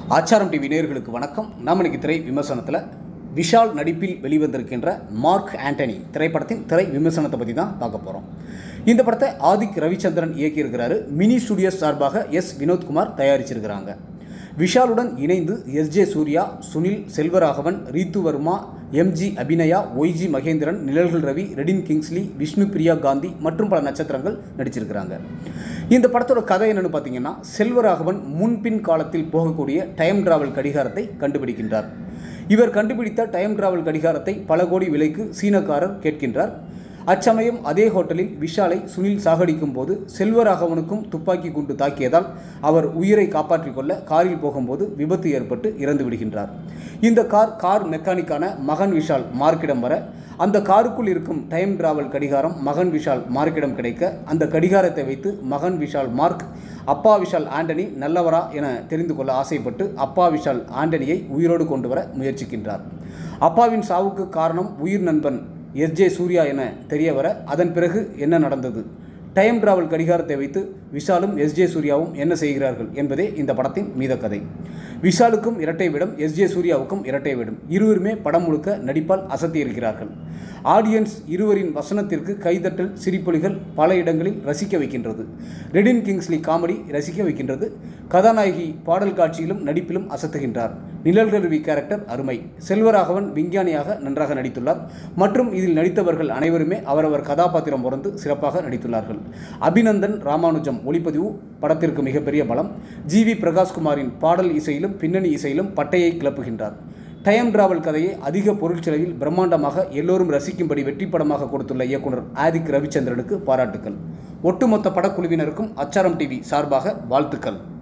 ஆச்சாரம் டிவி நேயர்களுக்கு வணக்கம் நாம் இன்னைக்கு திரை விமர்சனத்தில் விஷால் நடிப்பில் வெளிவந்திருக்கின்ற மார்க் ஆண்டனி திரைப்படத்தின் திரை விமர்சனத்தை பற்றி தான் பார்க்க போகிறோம் இந்த படத்தை ஆதிக் ரவிச்சந்திரன் இயக்கியிருக்கிறாரு மினி ஸ்டுடியோஸ் சார்பாக எஸ் வினோத்குமார் தயாரிச்சிருக்கிறாங்க விஷாலுடன் இணைந்து S J Suryah Sunil Selvaraghavan Ritu Varma M G Abhinaya Y G Mahendran Nizhalgal Ravi Redin Kingsley Vishnu Priya Gandhi மற்றும் பல நட்சத்திரங்கள் நடிச்சிருக்கிறாங்க இந்த படத்தோட கதை என்னன்னு பார்த்தீங்கன்னா செல்வராகவன் முன்பின் காலத்தில் போகக்கூடிய டைம் டிராவல் கடிகாரத்தை கண்டுபிடிக்கின்றார் இவர் கண்டுபிடித்த டைம் டிராவல் கடிகாரத்தை பல கோடி விலைக்கு சீனக்காரர் கேட்கின்றார் அச்சமயம் அதே ஹோட்டலில் விஷாலை சுனில் சாகடிக்கும் போது செல்வராகவனுக்கும் துப்பாக்கி குண்டு தாக்கியதால் அவர் உயிரை காப்பாற்றிக் கொள்ள காரில் போகும்போது விபத்து ஏற்பட்டு இறந்து விடுகின்றார் இந்த கார் கார் மெக்கானிக்கான மகன் விஷால் மார்க்கிடம் வர அந்த காருக்குள் இருக்கும் டைம் டிராவல் கடிகாரம் மகன் விஷால் மார்க்கிடம் கிடைக்க அந்த கடிகாரத்தை வைத்து மகன் விஷால் மார்க் அப்பா விஷால் ஆண்டனி நல்லவரா என தெரிந்து கொள்ள ஆசைப்பட்டு அப்பா விஷால் ஆண்டனியை உயிரோடு கொண்டு வர முயற்சிக்கின்றார் அப்பாவின் சாவுக்கு காரணம் உயிர் நண்பன் எஸ் ஜே சூர்யா என தெரிய வர அதன் பிறகு என்ன நடந்தது டைம் டிராவல் கடிகாரத்தை வைத்து விஷாலும் எஸ் ஜே சூர்யாவும் என்ன செய்கிறார்கள் என்பதே இந்த படத்தின் மீத கதை விஷாலுக்கும் இரட்டை விடம் எஸ் ஜே சூர்யாவுக்கும் இரட்டை விடம் இருவருமே படம் முழுக்க நடிப்பால் அசத்தியிருக்கிறார்கள் ஆடியன்ஸ் இருவரின் வசனத்திற்கு கைதட்டல் சிரிப்பொலிகள் பல இடங்களில் ரசிக்க வைக்கின்றது ரெடின் கிங்ஸ்லி காமெடி ரசிக்க வைக்கின்றது கதாநாயகி பாடல் காட்சியிலும் நடிப்பிலும் அசத்துகின்றார் நிழல்கருவி கேரக்டர் அருமை செல்வராகவன் விஞ்ஞானியாக நன்றாக நடித்துள்ளார் மற்றும் இதில் நடித்தவர்கள் அனைவருமே அவரவர் கதாபாத்திரம் பொறந்து சிறப்பாக நடித்துள்ளார்கள் அபிநந்தன் ராமானுஜம் ஒளிப்பதிவு படத்திற்கு மிகப்பெரிய பலம் ஜி வி பிரகாஷ்குமாரின் பாடல் இசையிலும் பின்னணி இசையிலும் பட்டையை கிளப்புகின்றார் டைம் டிராவல் கதையை அதிக பொருட்செலவில் பிரம்மாண்டமாக எல்லோரும் ரசிக்கும்படி வெற்றி படமாக கொடுத்துள்ள இயக்குனர் ஆதிக் ரவிச்சந்திரனுக்கு பாராட்டுக்கள் ஒட்டுமொத்த படக்குழுவினருக்கும் அச்சாரம் டிவி சார்பாக வாழ்த்துக்கள்